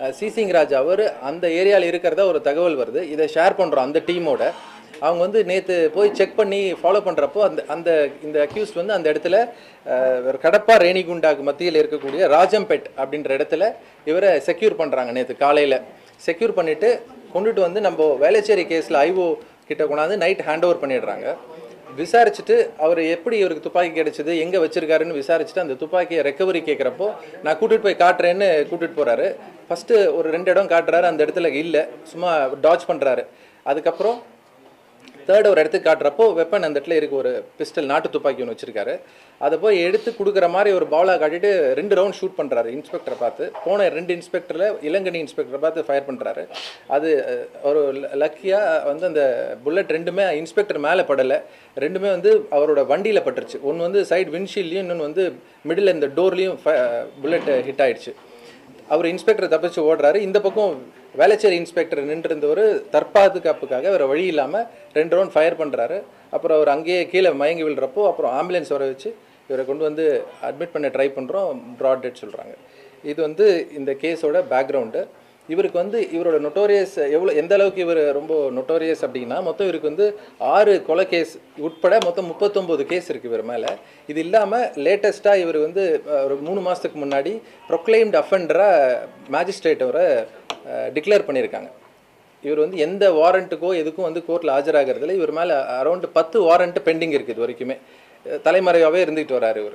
சிசிங் ராஜ் அவர் அந்த ஏரியாவில் இருக்கிறதா ஒரு தகவல் வருது இதை ஷேர் பண்ணுறோம் அந்த டீமோட அவங்க வந்து நேற்று போய் செக் பண்ணி ஃபாலோ பண்ணுறப்போ அந்த அந்த இந்த அக்யூஸ்ட் வந்து அந்த இடத்துல அஹ், ஒரு கடப்பா ரேணிகுண்டாக்கு மத்தியில் இருக்கக்கூடிய ராஜம்பேட் அப்படின்ற இடத்துல இவரை செக்யூர் பண்ணுறாங்க நேற்று காலையில் செக்யூர் பண்ணிவிட்டு கொண்டுட்டு வந்து நம்ம வேலைச்சேரி கேஸில் ஐஓ கிட்ட கொண்டாந்து நைட் ஹேண்ட் ஓவர் பண்ணிடுறாங்க விசாரிச்சுட்டு அவர் எப்படி இவருக்கு துப்பாக்கி கிடைச்சது எங்கே வச்சிருக்காருன்னு விசாரிச்சுட்டு அந்த துப்பாக்கியை ரெக்கவரி கேட்குறப்போ நான் கூட்டிட்டு போய் காட்டுறேன்னு கூட்டிட்டு போறாரு ஃபர்ஸ்ட் ஒரு ரெண்டு இடம் காட்டுறாரு அந்த இடத்துல இல்லை சும்மா டாச் பண்றாரு அதுக்கப்புறம் தேர்ட் ஒரு இடத்துக்கு காட்டுறப்போ வெப்பன் அந்த இடத்துல இருக்கு ஒரு பிஸ்டல் நாட்டு துப்பாக்கி ஒன்று வச்சிருக்காரு அதை போய் எடுத்து கொடுக்குற மாதிரி ஒரு பவுலாக காட்டிட்டு ரெண்டு ரவுண்ட் ஷூட் பண்ணுறாரு இன்ஸ்பெக்டரை பார்த்து போன ரெண்டு இன்ஸ்பெக்டரில் இளங்கனி இன்ஸ்பெக்டரை பார்த்து ஃபயர் பண்ணுறாரு அது அஹ், ஒரு லக்கியாக வந்து அந்த புல்லட் ரெண்டுமே இன்ஸ்பெக்டர் மேலே படலை ரெண்டுமே வந்து அவரோட வண்டியில் பட்டுருச்சு ஒன்று வந்து சைடு விண்ட்ஷீல்லையும் இன்னொன்று வந்து மிடில் இந்த டோர்லேயும் புல்லட் ஹிட் ஆயிடுச்சு அவர் இன்ஸ்பெக்டர் தப்பிச்சு ஓடுறாரு இந்த பக்கம் வேளச்சேரி இன்ஸ்பெக்டர் நின்றிருந்தவர் தற்பாதுகாப்புக்காக வேறு வழி இல்லாமல் ரெண்டு ரவுண்ட் ஃபயர் பண்ணுறாரு அப்புறம் அவர் அங்கேயே கீழே மயங்கி விழுறப்போ அப்புறம் ஆம்புலன்ஸ் வர வச்சு இவரை கொண்டு வந்து அட்மிட் பண்ண ட்ரை பண்ணுறோம் ப்ராட் டெட் சொல்கிறாங்க இது வந்து இந்த கேஸோட பேக்ரவுண்டு இவருக்கு வந்து இவரோட நொட்டோரியஸ் எவ்வளோ எந்த அளவுக்கு இவர் ரொம்ப நொட்டோரியஸ் அப்படின்னா மொத்தம் இவருக்கு வந்து ஆறு கொலை கேஸ் உட்பட மொத்தம் முப்பத்தொம்போது கேஸ் இருக்குது இவர் மேலே இது இல்லாமல் லேட்டஸ்ட்டாக இவர் வந்து அஹ், ஒரு மூணு மாதத்துக்கு முன்னாடி ப்ரொக்ளைம்டு அஃபெண்டராக மேஜிஸ்ட்ரேட் அவரை டிக்ளேர் பண்ணியிருக்காங்க இவர் வந்து எந்த வாரண்ட்டுக்கோ எதுக்கும் வந்து கோர்ட்டில் ஆஜராகிறதுல இவர் மேலே அரௌண்ட் பத்து வாரண்ட் பெண்டிங் இருக்குது இது வரைக்குமே அஹ், தலைமறைவாகவே இருந்துகிட்டு வராரு இவர்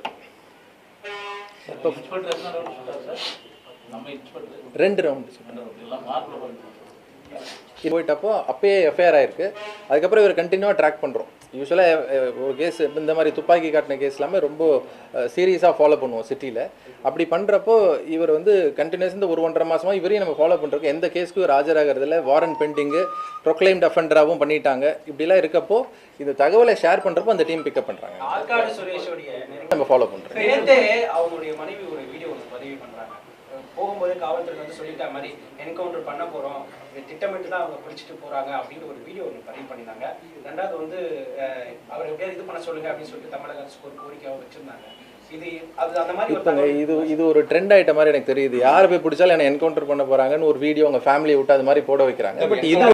இன்ஸ்பெக்டர் எத்தனை ரவுண்ட் சுட்டார் சார் நம்ம இன்ஸ்பெக்டர் ரெண்டு ரவுண்டு எல்லாம் மார்க்கில் பாருங்க இது போயிட்டப்போ அப்பயே எஃப்ஐஆர் ஆயிருக்கு அதுக்கப்புறம் இவர் கண்டினியூவாக ட்ராக் பண்ணுறோம் யூஸ்வலாக ஒரு கேஸ் இந்த மாதிரி துப்பாக்கி காட்டின கேஸ் எல்லாமே ரொம்ப சீரியஸாக ஃபாலோ பண்ணுவோம் சிட்டியில் அப்படி பண்ணுறப்போ இவர் வந்து கண்டினியூஸ் இந்த ஒரு ஒன்றரை மாசமா இவரையும் நம்ம ஃபாலோ பண்ணுறோம் எந்த கேஸ்க்கும் இவர் ஆஜராகிறதுல வாரண்ட் பெண்டிங்கு ப்ரொக்ளைம்ட் அஃபெண்டராகவும் பண்ணிட்டாங்க இப்படிலாம் இருக்கப்போ இந்த தகவலை ஷேர் பண்ணுறப்போ அந்த டீம் பிக்கப் பண்ணுறாங்க ஆற்காடு சுரேஷோடைய நெருங்கிய நம்ம ஃபாலோ பண்ணுறோம் நேத்தே அவங்களுடைய மனைவி ஒரு வீடியோ ஒன்று பதிவு பண்றாங்க போகும்போது காவல்துறை வந்து சொல்லிட்ட மாதிரி என்கவுண்டர் பண்ண போறோம் இது திட்டமிட்டு தான் அவங்க பிடிச்சிட்டு போறாங்க அப்படின்னு ஒரு வீடியோ ஒன்று பதிவு பண்ணியிருந்தாங்க ரெண்டாவது வந்து அஹ், அவர் எப்படியாவது இது பண்ண சொல்லுங்க அப்படின்னு சொல்லிட்டு தமிழக அரசுக்கு ஒரு கோரிக்கையாக வச்சிருந்தாங்க இது அது அந்த மாதிரி ஒரு இப்போங்க தகவல் இது இது ஒரு ட்ரெண்ட் ஆயிட்ட மாதிரி எனக்கு தெரியுது யாரை போய் பிடிச்சாலும் என்னை என்கவுண்டர் பண்ண போறாங்கன்னு ஒரு வீடியோ உங்க ஃபேமிலியை விட்டு அது மாதிரி போட வைக்கிறாங்க பட் இது